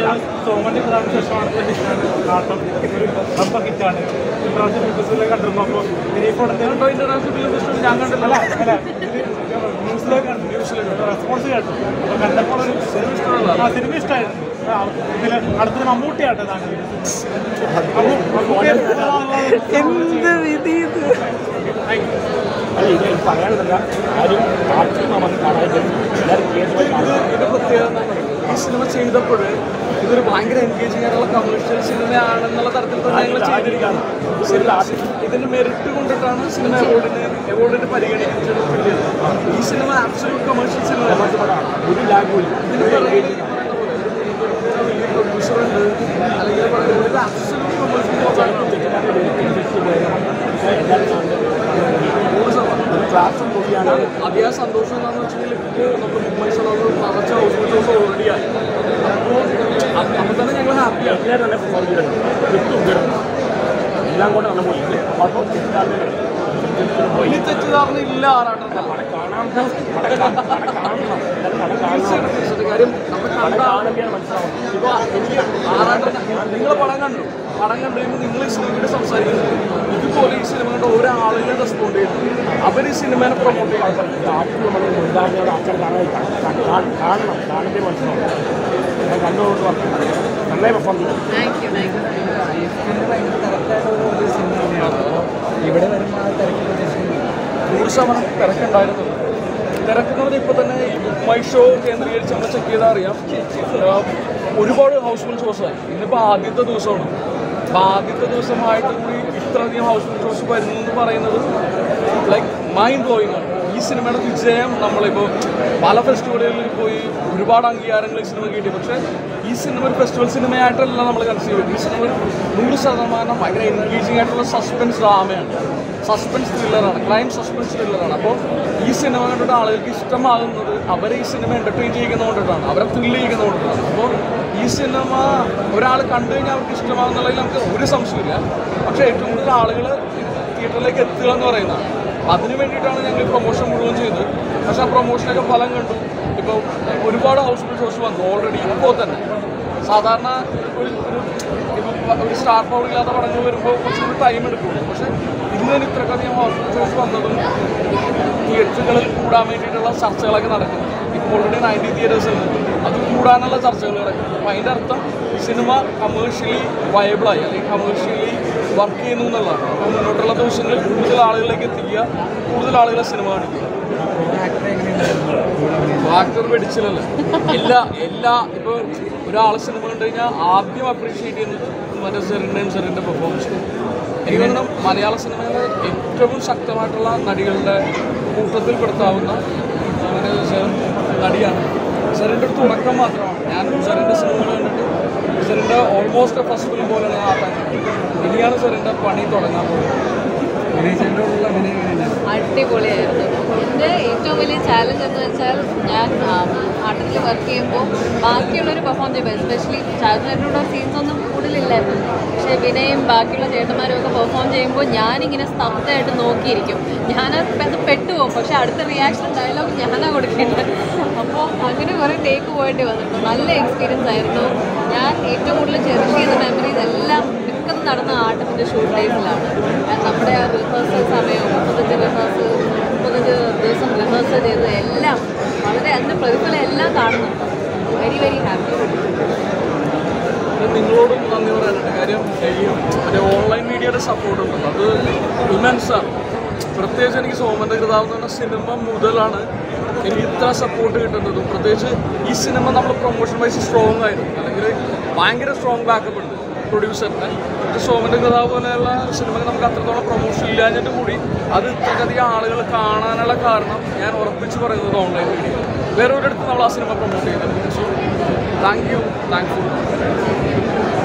സോമന്റെ പ്രധാന ശേഷമാണ് നാട്ടം ഒരു ഹബ്ബ ഹിറ്റാണ് ഇപ്രാവശ്യം ഫിലിം കണ്ടിരുന്നു അപ്പോൾ ഇനി കൊടുത്തത് ഇന്റർനാഷണൽ ഫിലിം ഫെസ്റ്റിവൽ ഞാൻ കണ്ടില്ല അല്ല അല്ല ഇത് ന്യൂസിലേക്ക് കണ്ടു ന്യൂസിലേക്ക് റെസ്പോൺസ് കേട്ടു അപ്പോൾ കണ്ടപ്പോൾ ഒരു സിനിമ ഇഷ്ടമുള്ള ആ സിനിമ ഇഷ്ടമായിരുന്നു ആ, ഇതില് അടുത്തൊരു മമ്മൂട്ടിയാട്ടെ താങ്കൾ മമ്മൂ- മമ്മൂട്ടി എന്ത് വിധി ഇത് അല്ല ഇത് എനിക്ക് പറയാനുള്ളതല്ല ആരും ആർക്കും വന്ന് കാണാതെ എല്ലാവരും കേസുമായി ഇത് ഇതിന്റെ പ്രത്യേകത എന്താണ് ഈ സിനിമ ചെയ്തപ്പോൾ ഇതൊരു ഭയങ്കര എൻഗേജിങ് ആയിട്ടുള്ള കമേഴ്ഷ്യൽ സിനിമയാണെന്നുള്ള തരത്തിൽ തന്നെ ഞങ്ങൾ ചെയ്തിരിക്കുകയാണ് സിനിമ- ഇതിന്റെ മെറിറ്റ് കൊണ്ടിട്ടാണ് സിനിമ അവാർഡിന് അവാർഡിന് പരിഗണിച്ചിട്ടുള്ളത് ഈ സിനിമ ആബ്സൊല്യൂട്ട് കമേഴ്ഷ്യൽ സിനിമയാണ് ഒരു ലാഗും ഇല്ല ഇതിന് പറയുന്നത് പ്രൊഡ്യൂസർ ഉണ്ട് അല്ലെങ്കിൽ പറയുന്നത് ഇത് ആബ്സൊല്യൂട്ട് കമേഴ്ഷ്യൽ ക്ലാസ് കൂടിയാണ് അതിയാ സന്തോഷം എന്താണെന്ന് വെച്ചിട്ടുണ്ടെങ്കിൽ ഇപ്പോൾ നമ്മുടെ മുംബൈ ഷോളോട് നിറച്ച ഹൗസ് ഹൗസ് ഓൾറെഡിയായി അപ്പോൾ അപ്പോൾ തന്നെ ഞങ്ങൾ ഹാപ്പിയാണ് എല്ലാവരും തന്നെ പെർഫോം ചെയ്തിട്ടുണ്ട് കിട്ടും കിട്ടും എല്ലാം കൊണ്ട് നമ്മൾ പോയി കുഴപ്പം കിട്ടാതെ വലിയ തെറ്റിദ്ധാരണ ഇല്ല ആറാട്ടം പടം കാണാൻ പടം കാ- പടം കാണണം എല്ലാവരും പടം കാണണം കാര്യം നമ്മൾ പടം കണ്ട കാണുകയാണ് മനസ്സിലാവും ഇപ്പോൾ എനിക്ക് ആറാട്ടം നിങ്ങൾ പടം കണ്ടു പടം കണ്ടു കഴിയുമ്പോൾ നിങ്ങൾ ഈ സിനിമയുടെ സംസാരിക്കുന്നത് ഇതുപോലെ ഈ സിനിമ കണ്ട ഒരാളുകളെ റെസ്പോണ്ട് ചെയ്യുന്നു അവർ ഈ സിനിമേനെ പ്രൊമോട്ട് ചെയ്യുന്നു ആർക്കും നമ്മൾ ഉണ്ടാകുന്ന ആൾക്കാർ കാണാൻ കാണണം കാണുന്നതേ മനസ്സിലാവും ഞാൻ കണ്ടുകൊണ്ട് പറഞ്ഞു നന്നായി പെർഫോം ചെയ്തു താങ്ക് യു താങ്ക് യു ഇവിടെ വരുമ്പോൾ ആ തിരക്ക് പ്രദേശങ്ങളിൽ നൂറ് ശതമാനം തിരക്കുണ്ടായിരുന്നു തിരക്കെന്ന് പറഞ്ഞാൽ ഇപ്പോൾ തന്നെ ഈ ബുക്ക് മൈ ഷോ കേന്ദ്രീകരിച്ച് നമ്മൾ ചെക്ക് ചെയ്താൽ അറിയാം ആ, ഒരുപാട് ഹൗസ്ഫുൾ ഷോസായി ഇന്നിപ്പോൾ ആദ്യത്തെ ദിവസമാണ് അപ്പോൾ ആദ്യത്തെ ദിവസമായിട്ട് കൂടി ഇത്രയധികം ഹൗസ്ഫുൾ ഷോസ് വരുന്നു എന്ന് പറയുന്നത് ലൈക്ക് മൈൻഡ് ബ്ലോയിങ് ആണ് ഈ സിനിമയുടെ വിജയം നമ്മളിപ്പോൾ പല ഫെസ്റ്റിവലുകളിൽ പോയി ഒരുപാട് അംഗീകാരങ്ങൾ ഈ സിനിമ കിട്ടി പക്ഷേ ഈ സിനിമ ഒരു ഫെസ്റ്റിവൽ സിനിമയായിട്ടല്ല നമ്മൾ കൺസീവ് ചെയ്തത് ഈ സിനിമ ഒരു നൂറ് ശതമാനം ഭയങ്കര എൻഗേജിംഗ് ആയിട്ടുള്ള സസ്പെൻസ് ഡ്രാമയാണ് സസ്പെൻസ് ത്രില്ലറാണ് ക്രൈം സസ്പെൻസ് ത്രില്ലറാണ് അപ്പോൾ ഈ സിനിമ കണ്ടിട്ട് ആളുകൾക്ക് ഇഷ്ടമാകുന്നത് അവരെ ഈ സിനിമ എൻ്റർടൈൻ ചെയ്യിക്കുന്നതുകൊണ്ടിട്ടാണ് അവരെ ത്രില്ല് ചെയ്യുന്നതുകൊണ്ടിട്ടാണ് അപ്പോൾ ഈ സിനിമ ഒരാൾ കണ്ടു കഴിഞ്ഞാൽ അവർക്ക് ഇഷ്ടമാകുന്നുള്ളതിൽ നമുക്ക് ഒരു സംശയമില്ല പക്ഷേ ഏറ്റവും കൂടുതൽ ആളുകൾ തിയേറ്ററിലേക്ക് എത്തുക എന്ന് പറയുന്നത് അതിന് വേണ്ടിയിട്ടാണ് ഞങ്ങൾ ഈ പ്രൊമോഷൻ മുഴുവൻ ചെയ്തത് പക്ഷേ ആ പ്രൊമോഷനൊക്കെ ഫലം കണ്ടു ഇപ്പോൾ ഒരുപാട് ഹൗസ്ഫുൾ ഷോസ് വന്നു ഓൾറെഡി ഇപ്പോൾ തന്നെ സാധാരണ ഒരു ഒരു ഇപ്പം ഒരു സ്റ്റാർ പവർ ഇല്ലാത്ത പടങ്ങൾ വരുമ്പോൾ കുറച്ചുകൂടി ടൈം എടുക്കുള്ളൂ പക്ഷേ ഇന്ന് തന്നെ ഇത്രക്കധികം ഹോസ്പിറ്റൽ ഷോസ് വന്നതും തിയേറ്ററുകളിൽ കൂടാൻ വേണ്ടിയിട്ടുള്ള ചർച്ചകളൊക്കെ നടക്കുന്നു ഇപ്പോൾ ഓൾറെഡി നയൻറ്റി തിയേറ്റേഴ്സ് ഉണ്ട് അത് കൂടാനുള്ള ചർച്ചകൾ നടക്കുന്നു അപ്പോൾ അതിൻ്റെ അർത്ഥം സിനിമ കമേഴ്ഷ്യലി വയബിളായി അല്ലെങ്കിൽ കമേഴ്ഷ്യലി വർക്ക് ചെയ്യുന്നു എന്നുള്ളതാണ് അപ്പോൾ മുന്നോട്ടുള്ള ദിവസങ്ങളിൽ കൂടുതൽ ആളുകളിലേക്ക് എത്തിക്കുക കൂടുതൽ ആളുകളെ സിനിമ കാണിക്കുക ആക്ടർ എങ്ങനെയുണ്ടായിരുന്നു ആക്ടർ പഠിച്ചില്ലല്ലോ എല്ലാ എല്ലാ ഇപ്പോൾ ഒരാൾ സിനിമ കണ്ടു കഴിഞ്ഞാൽ ആദ്യം അപ്രീഷിയേറ്റ് ചെയ്യുന്നത് മറ്റേ സെറിൻ്റെയും സെറിൻ്റെ പെർഫോമൻസ് എനിക്ക് തോന്നുന്നു മലയാള സിനിമയിലെ ഏറ്റവും ശക്തമായിട്ടുള്ള നടികളുടെ കൂട്ടത്തിൽ പെടുത്താവുന്ന അങ്ങനെ സെറിൻ നടിയാണ് സെറിൻ്റെ ഒരു തുടക്കം മാത്രമാണ് ഞാൻ സെറിൻ്റെ സിനിമകൾ കണ്ടിട്ട് സെറിൻ്റെ ഓൾമോസ്റ്റ് ഫസ്റ്റ് ഫിലിം പോലെയാണ് ആ തന്നെ ഇനിയാണ് സെറിൻ്റെ പണി തുടങ്ങാൻ പോകുന്നത് വിനീഷേട്ടനോടുള്ള അഭിനയം എങ്ങനെയുണ്ടായിരുന്നു അടിപൊളിയായിരുന്നു എൻ്റെ ഏറ്റവും വലിയ ചാലഞ്ച് എന്ന് വെച്ചാൽ ഞാൻ ആർട്ടിൽ വർക്ക് ചെയ്യുമ്പോൾ ബാക്കിയുള്ളവർ പെർഫോം ചെയ്യുമ്പോൾ എസ്പെഷ്യലി ചാലഞ്ചിനോട് സീൻസ് ഒന്നും കൂടുതലില്ലായിരുന്നു പക്ഷേ വിനയും ബാക്കിയുള്ള ചേട്ടന്മാരും ഒക്കെ പെർഫോം ചെയ്യുമ്പോൾ ഞാനിങ്ങനെ സ്തബ്ധമായിട്ട് നോക്കിയിരിക്കും ഞാൻ അത് പെട്ടുപോകും പക്ഷേ അടുത്ത റിയാക്ഷൻ ഡയലോഗ് ഞാനാണ് കൊടുക്കേണ്ടത് അപ്പോൾ അങ്ങനെ കുറേ ടേക്ക് പോയിട്ട് വന്നിട്ടുണ്ട് നല്ല എക്സ്പീരിയൻസ് ആയിരുന്നു ഞാൻ ഏറ്റവും കൂടുതൽ ചെറിഷ് ചെയ്യുന്ന മെമ്മറീസ് എല്ലാം മിക്കതും നടന്ന ആട്ടത്തിൻ്റെ ഷൂട്ട് ഡേയ്സിലാണ് നമ്മുടെ ആ റിഹേഴ്സൽ സമയം മുപ്പത്തഞ്ച് റിഹേഴ്സൽ മുപ്പത്തഞ്ച് ദിവസം റിഹേഴ്സൽ ചെയ്ത് എല്ലാം വളരെ അതിൻ്റെ പ്രതിഫലം എല്ലാം കാണുന്നുണ്ട് വെരി വെരി ഹാപ്പി പിന്നെ നിങ്ങളോടും നന്ദി പറയാനുണ്ട് കാര്യം ഈ മറ്റേ ഓൺലൈൻ മീഡിയയുടെ സപ്പോർട്ട് ഉണ്ടല്ലോ അത് ഇമൻസാണ് പ്രത്യേകിച്ച് എനിക്ക് സോമന്റെ കൃതാവ് എന്ന് പറഞ്ഞ സിനിമ മുതലാണ് എനിക്ക് ഇത്ര സപ്പോർട്ട് കിട്ടുന്നതും പ്രത്യേകിച്ച് ഈ സിനിമ നമ്മൾ പ്രൊമോഷൻ വൈസ് സ്ട്രോങ് ആയിരുന്നു അല്ലെങ്കിൽ ഭയങ്കര സ്ട്രോങ് ബാക്കപ്പ് ഉണ്ട് പ്രൊഡ്യൂസറിന് പക്ഷേ സോമന്റെ കൃതാവ് പോലെയുള്ള സിനിമ നമുക്ക് അത്രത്തോളം പ്രൊമോഷൻ ഇല്ലാഞ്ഞിട്ട് കൂടി അത് ഇത്രയധികം ആളുകൾ കാണാനുള്ള കാരണം ഞാൻ ഉറപ്പിച്ച് പറയുന്നത് ഓൺലൈൻ മീഡിയ വേറെ ഒരിടത്ത് നമ്മൾ ആ സിനിമ പ്രൊമോട്ട് ചെയ്തിട്ടുണ്ട് so thank you thank U